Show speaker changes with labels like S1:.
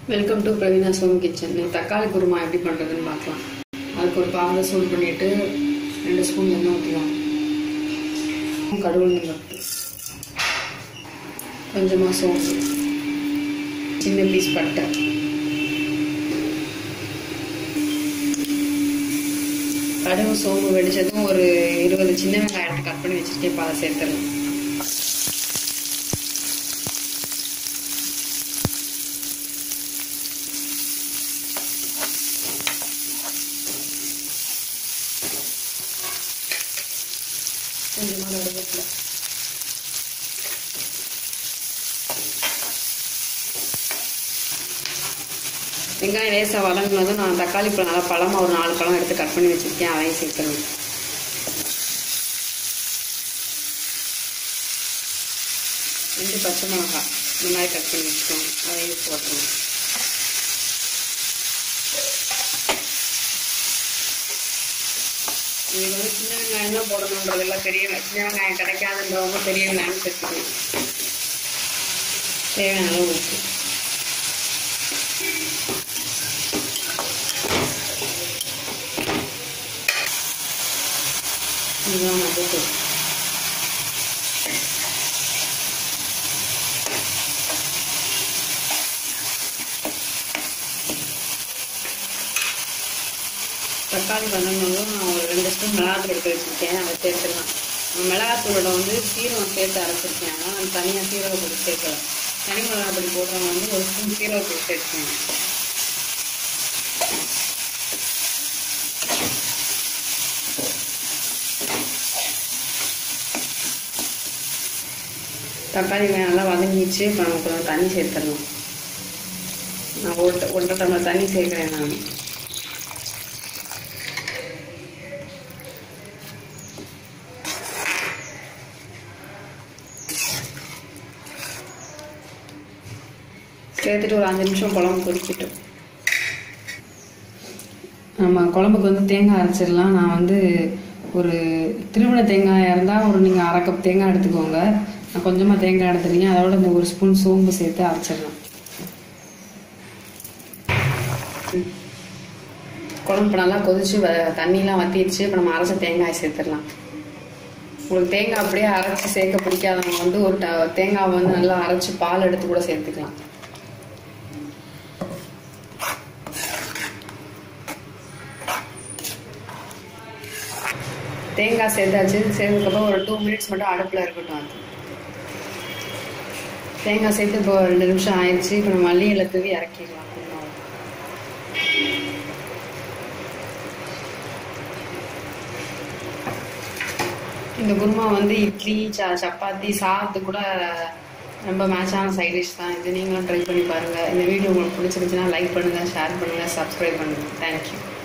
S1: Welcome to Praveena Som kitchen தக்காளி குருமா எப்படி பண்ணுறதுன்னு பார்க்கலாம் அதுக்கு ஒரு பாவில் சூடு பண்ணிட்டு ரெண்டு ஸ்பூன் எண்ணெய் ஊற்றலாம் கடுகு பருப்பு கொஞ்சமாக சோம்பு சின்ன பீஸ் பட்டை கடுகு சோம்பு வெடிச்சதும் ஒரு இருபது சின்ன வெங்காயத்தை கட் பண்ணி வச்சுருக்கேன் இப்போ அதை சேர்த்துடலாம் கொஞ்சமாக கருவேப்பிலை வெங்காயம் லேசாக வதங்கினதும் நான் தக்காளி பழம் நல்லா பழமாக ஒரு நாலு பழம் எடுத்து கட் பண்ணி வச்சுருக்கேன் அதையும் சேர்த்துருவேன் ரெண்டு பச்சை மிளகாய் இந்த மாதிரி கட் பண்ணி வச்சுக்கோங்க அதையும் போட்டுருவோம் இதுக்கு வந்து சின்ன வெங்காயம் தான் போடணுன்றதெல்லாம் பெரிய வெ- சின்ன வெங்காயம் கிடைக்காதுன்றவங்க பெரிய வெங்காயம் சேர்த்துக்கணும் தேவையான அளவு உப்பு இதுதான் மஞ்சள் தக்காளி வதங்கினதும் நான் ஒரு ரெண்டு ஸ்பூன் மிளகாத்தூள் எடுத்து வச்சுருக்கேன் அதை சேர்த்துடலாம் மிளகாத்தூளோட வந்து சீரகம் சேர்த்து அரைச்சிருக்கேன் ஆனால் நான் தனியாக சீரகம் பொடி சேர்க்கல தனி மிளகா பொடி போடுறவங்க வந்து ஒரு ஸ்பூன் சீரக பொடி சேர்த்துக்கேன் தக்காளி வெங்காயம் நல்லா வதங்கிடுச்சு இப்போ நம்ம கொஞ்சம் தண்ணி சேர்த்துடலாம் நான் ஒன்றரை ஒன்றரை டம்ளர் தண்ணி சேர்க்குறேன் நான் சேர்த்துட்டு ஒரு அஞ்சு நிமிஷம் குழம்பு கொதிக்கட்டும் நம்ம குழம்புக்கு வந்து தேங்காய் அரைச்சிடலாம் நான் வந்து ஒரு திருமண தேங்காயாக இருந்தால் ஒரு நீங்கள் அரை கப் தேங்காய் எடுத்துக்கோங்க நான் கொஞ்சமாக தேங்காய் எடுத்துருக்கேன் அதோட இந்த ஒரு ஸ்பூன் சோம்பு சேர்த்து அரைச்சிடலாம் குழம்பு நல்லா கொதிச்சு வ- தண்ணிலாம் வத்திடுச்சு இப்போ நம்ம அரைச்ச தேங்காய் சேர்த்துடலாம் உங்களுக்கு தேங்காய் அப்படியே அரைச்சி சேர்க்க பிடிக்காதவங்க வந்து ஒரு ட- தேங்காவை வந்து நல்லா அரைச்சி பால் எடுத்து கூட சேர்த்துக்கலாம் தேங்காய் சேர்த்தாச்சு சேர்த்ததுக்கப்புறம் ஒரு டூ மினிட்ஸ் மட்டும் அடுப்பில் இருக்கட்டும் அது தேங்காய் சேர்த்து இப்போ ரெண்டு நிமிஷம் ஆயிடுச்சு இப்போ நம்ம மல்லி இலை தூவி இறக்கிடலாம் குருமாவை. இந்த குருமா வந்து இட்லி ச சப்பாத்தி சாதத்து கூட ரொம்ப மேட்சான சைட் டிஷ் தான் இது நீங்களும் ட்ரை பண்ணி பாருங்கள் இந்த வீடியோ உங்களுக்கு பிடிச்சிருந்துச்சுன்னா லைக் பண்ணுங்கள் ஷேர் பண்ணுங்கள் சப்ஸ்கிரைப் பண்ணுங்கள் தேங்க்யூ